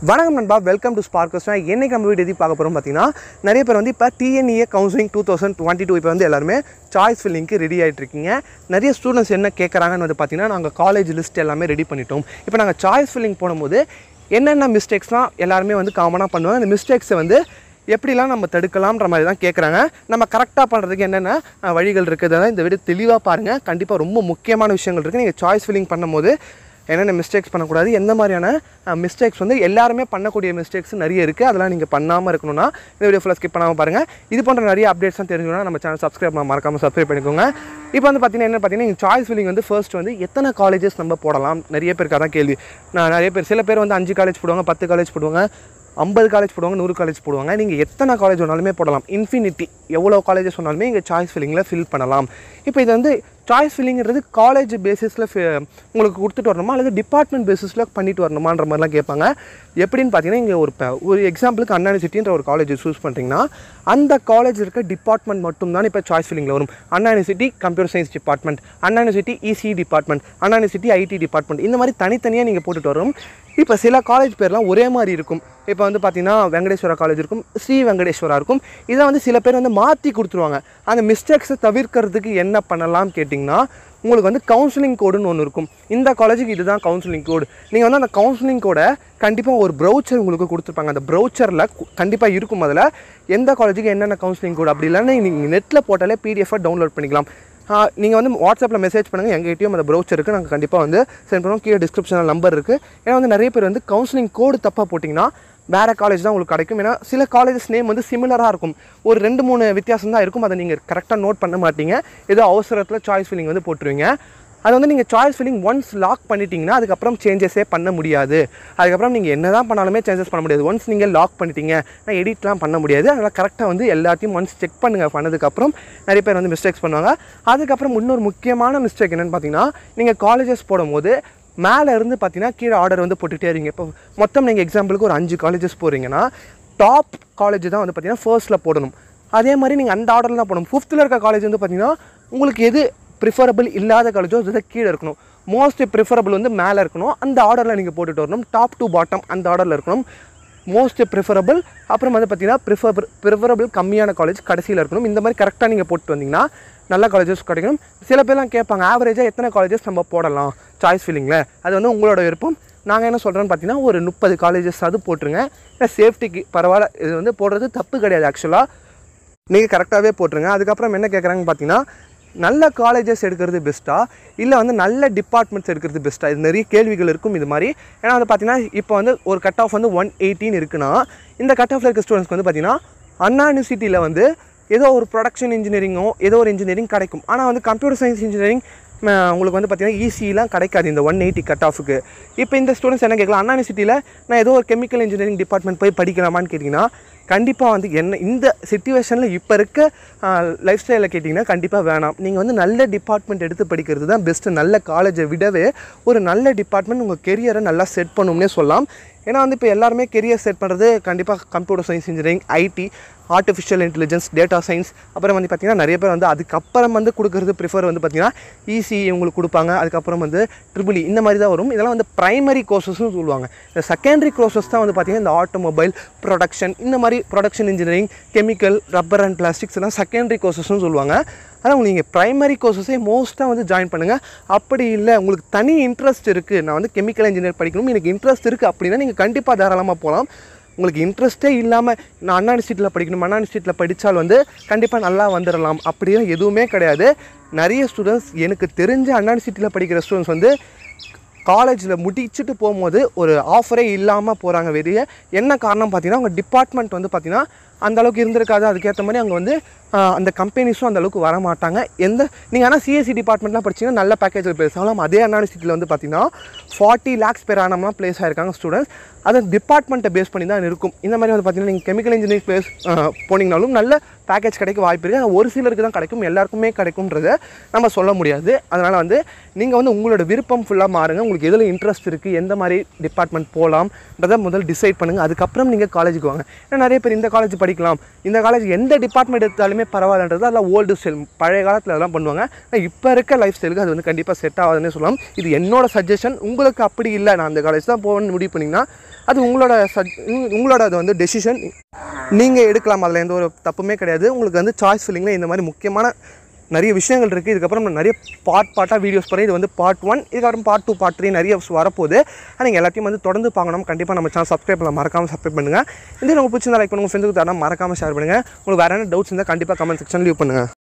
வணக்கம் நண்பா welcome to ஸ்பார்க்கஸ் என்னைக்கு நம்ம வீடு எது பார்க்க போகிறோம் பார்த்தீங்கன்னா நிறைய பேர் வந்து இப்போ TNEA counselling two thousand twenty two இப்போ வந்து எல்லாருமே சாய்ஸ் ஃபில்லிங்க்கு ரெடி ஆகிட்டு இருக்கீங்க நிறைய ஸ்டூடெண்ட்ஸ் என்ன கேட்குறாங்கன்னு வந்து பார்த்தீங்கன்னா நாங்கள் காலேஜ் லிஸ்ட் எல்லாமே ரெடி பண்ணிட்டோம் இப்போ நாங்கள் சாய்ஸ் ஃபில்லிங் போடும்போது என்னென்ன மிஸ்டேக்ஸ்லாம் எல்லாருமே வந்து காமனாக பண்ணுவாங்க அந்த மிஸ்டேக்ஸை வந்து எப்படிலாம் நம்ம தடுக்கலாம்ன்ற மாதிரி தான் கேட்குறாங்க நம்ம கரெக்டாக பண்ணுறதுக்கு என்னென்ன அஹ், வழிகள் இருக்குது இந்த வீடியோ தெளிவாக பாருங்கள் கண்டிப்பாக ரொம்ப முக்கியமான விஷயங்கள் இருக்குது நீங்கள் சாய்ஸ் ஃபில்லிங் பண்ணும்போது என்னென்ன மிஸ்டேக்ஸ் பண்ணக்கூடாது எந்த மாதிரியான மிஸ்டேக்ஸ் வந்து எல்லாருமே பண்ணக்கூடிய மிஸ்டேக்ஸ் நிறைய இருக்குது அதெல்லாம் நீங்கள் பண்ணாமல் இருக்கணும்னா இந்த வீடியோ ஃபுல்லாக ஸ்கிப் பண்ணாமல் பாருங்கள் இது போன்ற நிறைய அப்டேட்ஸ்லாம் தெரிஞ்சுக்கணும் நம்ம சேனல் சப்ஸ்கிரைப் மறக்காமல் சப்ஸ்கிரைப் பண்ணிக்கோங்க இப்போ வந்து பார்த்தீங்கன்னா என்ன பார்த்தீங்கன்னா சாய்ஸ் ஃபில்லிங் வந்து ஃபர்ஸ்ட் வந்து எத்தனை காலேஜஸ் நம்ம போடலாம் நிறைய பேருக்கு அதான் கேள்வி நான் நிறைய பேர் சில பேர் வந்து அஞ்சு காலேஜ் போடுவாங்க பத்து காலேஜ் போடுவாங்க ஐம்பது காலேஜ் போடுவாங்க நூறு காலேஜ் போடுவாங்க நீங்கள் எத்தனை காலேஜ் வேணாலுமே போடலாம் இன்ஃபினிட்டி எவ்வளோ காலேஜஸ் சொன்னாலுமே இங்கே சாய்ஸ் ஃபில்லிங்கில் ஃபில் பண்ணலாம் இப்போ இது வந்து சாய்ஸ் ஃபில்லிங்கிறது காலேஜ் பேசிஸில் உங்களுக்கு கொடுத்துட்டு வரணுமா அல்லது டிபார்ட்மெண்ட் பேசிஸில் பண்ணிட்டு வரணுமான்ற மாதிரிலாம் கேட்பாங்க எப்படின்னு பார்த்தீங்கன்னா இங்கே ஒரு ப- ஒரு எக்ஸாம்பிளுக்கு அண்ணா யூனிவர்சிட்டின்ற ஒரு காலேஜ் சூஸ் பண்ணுறீங்கன்னா அந்த காலேஜ் இருக்க டிபார்ட்மெண்ட் மட்டும் தான் இப்போ சாய்ஸ் ஃபில்லிங்கில் வரும் Anna university computer science department Anna university EC department Anna university IT department இந்த மாதிரி தனித்தனியாக நீங்கள் போட்டுட்டு வரும் இப்போ சில காலேஜ் பேர்லாம் ஒரே மாதிரி இருக்கும் இப்போ வந்து பார்த்தீங்கன்னா வெங்கடேஸ்வரா காலேஜ் இருக்கும் ஸ்ரீ வெங்கடேஸ்வரா இருக்கும் இதை வந்து சில பேர் வந்து மாற்றி கொடுத்துருவாங்க அந்த மிஸ்டேக்ஸை தவிர்க்கிறதுக்கு என்ன பண்ணலாம் கேட்டிங்கன்னா உங்களுக்கு வந்து கவுன்சிலிங் கோடுன்னு ஒன்று இருக்கும் இந்த காலேஜுக்கு இதுதான் கவுன்சிலிங் கோடு நீங்கள் வந்து அந்த கவுன்சிலிங் கோடை கண்டிப்பாக ஒரு ப்ரௌச்சர் உங்களுக்கு கொடுத்துருப்பாங்க அந்த ப்ரௌச்சரில் கண்டிப்பாக இருக்கும் அதில் எந்த காலேஜுக்கு என்னென்ன கவுன்சிலிங் கோடு அப்படி இல்லைன்னா நீங்கள் நெட்டில் போட்டாலே பிடிஎஃபாக டவுன்லோட் பண்ணிக்கலாம் நீங்கள் வந்து வாட்ஸ்அப்பில் மெசேஜ் பண்ணுங்கள் எங்ககிட்டயும் அந்த ப்ரௌச்சர் இருக்குது நாங்கள் கண்டிப்பாக வந்து சென்ட் பண்ணுவோம் கீழே டிஸ்கிரிப்ஷனில் நம்பர் இருக்குது ஏன்னா வந்து நிறைய பேர் வந்து கவுன்சிலிங் கோடு தப்பாக போட்டிங்கன்னா வேறு காலேஜ் தான் உங்களுக்கு கிடைக்கும் ஏன்னா சில காலேஜஸ் நேம் வந்து சிமிலராக இருக்கும் ஒரு ரெண்டு மூணு வித்தியாசம் தான் இருக்கும் அதை நீங்கள் கரெக்டாக நோட் பண்ண மாட்டீங்க ஏதோ அவசரத்தில் சாய்ஸ் ஃபில்லிங் வந்து போட்டுருவீங்க அது வந்து நீங்கள் சாய்ஸ் ஃபில்லிங் ஒன்ஸ் லாக் பண்ணிட்டீங்கன்னா அதுக்கப்புறம் சேஞ்சஸே பண்ண முடியாது அதுக்கப்புறம் நீங்கள் என்ன தான் பண்ணாலுமே சேஞ்சஸ் பண்ண முடியாது ஒன்ஸ் நீங்கள் லாக் பண்ணிட்டீங்க நான் எடிட்லாம் பண்ண முடியாது அதனால் கரெக்டாக வந்து எல்லாத்தையும் ஒன்ஸ் செக் பண்ணுங்கள் பண்ணதுக்கப்புறம் நிறைய பேர் வந்து மிஸ்டேக்ஸ் பண்ணுவாங்க அதுக்கப்புறம் இன்னொரு முக்கியமான மிஸ்டேக் என்னென்னு பார்த்தீங்கன்னா நீங்கள் காலேஜஸ் போடும்போது மேலே இருந்து பார்த்தீங்கன்னா கீழே ஆர்டர் வந்து போட்டுகிட்டே இருங்க இப்போ மொத்தம் நீங்கள் எக்ஸாம்பிளுக்கு ஒரு அஞ்சு காலேஜஸ் போகிறீங்கன்னா டாப் காலேஜ் தான் வந்து பார்த்தீங்கன்னா ஃபர்ஸ்ட்டில் போடணும் அதே மாதிரி நீங்கள் அந்த ஆர்டரில் தான் போடணும் ஃபிஃப்த்தில் இருக்க காலேஜ் வந்து பார்த்தீங்கன்னா உங்களுக்கு எது ப்ரிஃபரபிள் இல்லாத காலேஜோ அது கீழே இருக்கணும் மோஸ்ட் ப்ரிஃபரபிள் வந்து மேலே இருக்கணும் அந்த ஆர்டரில் நீங்கள் போட்டுட்டு வரணும் டாப் டு பாட்டம் அந்த ஆர்டரில் இருக்கணும் மோஸ்ட் ப்ரிஃபரபிள் அப்புறம் வந்து பார்த்தீங்கன்னா ப்ரிஃபர் ப்ரிஃபரபிள் கம்மியான காலேஜ் கடைசியில் இருக்கணும் இந்த மாதிரி கரெக்டாக நீங்கள் போட்டு வந்தீங்கன்னா நல்ல காலேஜஸ் கிடைக்கும் சில பேர்லாம் கேட்பாங்க ஆவரேஜாக எத்தனை காலேஜஸ் நம்ம போடலாம் சாய்ஸ் ஃபில்லிங்கில் அது வந்து உங்களோட விருப்பம் நாங்கள் என்ன சொல்கிறோன்னு பார்த்தீங்கன்னா ஒரு முப்பது காலேஜஸ் அது போட்டுருங்க இல்லை சேஃப்டிக்கு பரவாயில்ல இது வந்து போடுறது தப்பு கிடையாது ஆக்சுவலாக நீங்கள் கரெக்டாகவே போட்டுருங்க அதுக்கப்புறம் என்ன கேட்குறாங்கன்னு பார்த்தீங்கன்னா நல்ல காலேஜஸ் எடுக்கிறது பெஸ்ட்டா இல்லை வந்து நல்ல டிபார்ட்மெண்ட்ஸ் எடுக்கிறது பெஸ்ட்டா இது நிறைய கேள்விகள் இருக்கும் இது மாதிரி ஏன்னா வந்து பார்த்தீங்கன்னா இப்போ வந்து ஒரு கட் ஆஃப் வந்து ஒன் எயிட்டின் இருக்குன்னா இந்த கட் ஆஃபில் இருக்க ஸ்டூடெண்ட்ஸ்க்கு வந்து பார்த்தீங்கன்னா அண்ணா யூனிவர்சிட்டியில் வந்து ஏதோ ஒரு ப்ரொடக்ஷன் இன்ஜினியரிங்கோ ஏதோ ஒரு இன்ஜினியரிங் கிடைக்கும் ஆனால் வந்து கம்ப்யூட்டர் சயின்ஸ் இன்ஜினியரிங் உங்களுக்கு வந்து பார்த்தீங்கன்னா ஈஸிலாம் கிடைக்காது இந்த ஒன் எயிட்டி கட் ஆஃபுக்கு இப்போ இந்த ஸ்டூடெண்ட்ஸ் என்ன கேட்கலாம் அண்ணா யூனிவர்சிட்டியில் நான் ஏதோ ஒரு கெமிக்கல் இன்ஜினியரிங் டிபார்ட்மெண்ட் போய் படிக்கலாமான்னு கேட்டிங்கன்னா கண்டிப்பாக வந்து என்ன இந்த சுச்சுவேஷனில் இப்போ இருக்க லைஃப் ஸ்டைலில் கேட்டிங்கன்னா கண்டிப்பாக வேணாம் நீங்கள் வந்து நல்ல டிபார்ட்மெண்ட் எடுத்து படிக்கிறது தான் பெஸ்ட்டு நல்ல காலேஜை விடவே ஒரு நல்ல டிபார்ட்மெண்ட் உங்கள் கெரியரை நல்லா செட் பண்ணும்னே சொல்லலாம் ஏன்னா வந்து இப்போ எல்லாருமே கெரியர் செட் பண்ணுறது கண்டிப்பாக computer science engineering IT artificial intelligence data science அப்புறம் வந்து பார்த்திங்கன்னா நிறைய பேர் வந்து அதுக்கப்புறம் வந்து கொடுக்குறது ப்ரிஃபர் வந்து பார்த்திங்கன்னா ஈஸி உங்களுக்கு கொடுப்பாங்க அதுக்கப்புறம் வந்து ட்ரிபிள் இந்த மாதிரி தான் வரும் இதெல்லாம் வந்து ப்ரைமரி கோர்சஸ்னு சொல்லுவாங்க இந்த செகண்டரி கோர்சஸ் தான் வந்து பார்த்திங்கன்னா இந்த ஆட்டோமொபைல் ப்ரொடக்ஷன் இந்த மாதிரி production engineering chemical rubber and plastics எல்லாம் செகண்டரி கோர்சஸ்னு சொல்லுவாங்க ஆனால் உங்களுக்கு நீங்கள் ப்ரைமரி கோர்சஸே மோஸ்ட்டாக வந்து ஜாயின் பண்ணுங்கள் அப்படி இல்லை உங்களுக்கு தனி இன்ட்ரெஸ்ட் இருக்குது நான் வந்து கெமிக்கல் இன்ஜினியர் படிக்கணும் எனக்கு இன்ட்ரெஸ்ட் இருக்குது அப்படின்னா நீங்கள் கண்டிப்பாக தாராளமாக போகலாம் உங்களுக்கு இன்ட்ரெஸ்ட்டே இல்லாமல் நான் அண்ணா இன்ஸ்டியூட்டில் படிக்கணும் அண்ணா இன்ஸ்டியூட்டில் படித்தால் வந்து கண்டிப்பாக நல்லா வந்துடலாம் அப்படிலாம் எதுவுமே கிடையாது நிறைய ஸ்டூடெண்ட்ஸ் எனக்கு தெரிஞ்ச அண்ணா இன்ஸ்டியூட்டில் படிக்கிற ஸ்டூடெண்ட்ஸ் வந்து காலேஜில் முடிச்சுட்டு போகும்போது ஒரு ஆஃபரே இல்லாமல் போகிறாங்க வெளியே என்ன காரணம் பார்த்தீங்கன்னா அவங்க டிபார்ட்மெண்ட் வந்து பார்த்தீங்கன்னா அந்த அளவுக்கு இருந்திருக்காது அதுக்கேற்ற மாதிரி அங்கே வந்து ஆஹ், அந்த கம்பெனிஸும் அந்த அளவுக்கு வர மாட்டாங்க எந்த நீங்கள் ஆனால் சிஎஸ்சி டிபார்ட்மெண்ட்லாம் படிச்சீங்கன்னா நல்ல பேக்கேஜில் பிளேஸ் ஆகலாம் அதே அண்ணா யூனிவர்சிட்டியில் வந்து பார்த்தீங்கன்னா ஃபார்ட்டி லேக்ஸ் பேர் ஆனம்லாம் பிளேஸ் ஆயிருக்காங்க ஸ்டூடெண்ட்ஸ் அது டிபார்ட்மெண்ட்டை பேஸ் பண்ணி தான் இருக்கும் இந்த மாதிரி வந்து பார்த்தீங்கன்னா நீங்கள் கெமிக்கல் இன்ஜினியரிங் பிளேஸ் போனீங்கனாலும் நல்ல பேக்கேஜ் கிடைக்க வாய்ப்பு இருக்குது ஆனால் ஒரு சிலருக்கு தான் கிடைக்கும் எல்லாருக்குமே கிடைக்கும்ன்றத நம்ம சொல்ல முடியாது அதனால் வந்து நீங்கள் வந்து உங்களோட விருப்பம் ஃபுல்லாக மாறுங்க உங்களுக்கு எதில் இன்ட்ரெஸ்ட் இருக்குது எந்த மாதிரி டிபார்ட்மெண்ட் போகலாம்ன்றதை முதல் டிசைட் பண்ணுங்கள் அதுக்கப்புறம் நீங்கள் காலேஜுக்கு வாங்க ஏன்னா நிறைய பேர் இந்த காலேஜ் படிக்கலாம் இந்த காலேஜ் எந்த டிபார்ட்மெண்ட் எடுத்தாலுமே பரவாயில்லன்றது அதெல்லாம் ஓல்டு ஸ்டைல் பழைய காலத்தில் அதெல்லாம் பண்ணுவாங்க ஆனால் இப்போ இருக்க லைஃப் ஸ்டைலுக்கு அது வந்து கண்டிப்பாக செட் ஆகாதுன்னே சொல்லலாம் இது என்னோட சஜஷன் உங்களுக்கு அப்படி இல்லை நான் அந்த காலேஜ் தான் போகணும்னு முடிவு பண்ணிங்கன்னா அது உங்களோட சஜ் உங்களோட அது வந்து டெசிஷன் நீங்கள் எடுக்கலாம் அதில் எந்த ஒரு தப்புமே கிடையாது உங்களுக்கு வந்து சாய்ஸ் ஃபில்லிங்கில் இந்த மாதிரி முக்கியமான நிறைய விஷயங்கள் இருக்குது இதுக்கப்புறம் நான் நிறைய பார்ட் பார்ட்டாக வீடியோஸ் பண்ணி இது வந்து பார்ட் ஒன் இதுக்கப்புறம் பார்ட் டூ பார்ட் த்ரீ நிறைய வரப்போகுது ஆனால் நீங்கள் எல்லாத்தையும் வந்து தொடர்ந்து பார்க்கணும் கண்டிப்பாக நம்ம சேனல் சப்ஸ்கிரைப் பண்ணலாம் மறக்காமல் சப்ஸ்கிரைப் பண்ணுங்கள் இந்த உங்களுக்கு பிடிச்சிருந்தா லைக் பண்ணுங்கள் ஃப்ரெண்டுக்கு தரணும் மறக்காமல் ஷேர் பண்ணுங்கள் உங்களுக்கு வேறு என்ன டவுட்ஸ் இருந்தால் கண்டிப்பாக கமெண்ட் செக்ஷன் லீவ் பண்ணுங்கள்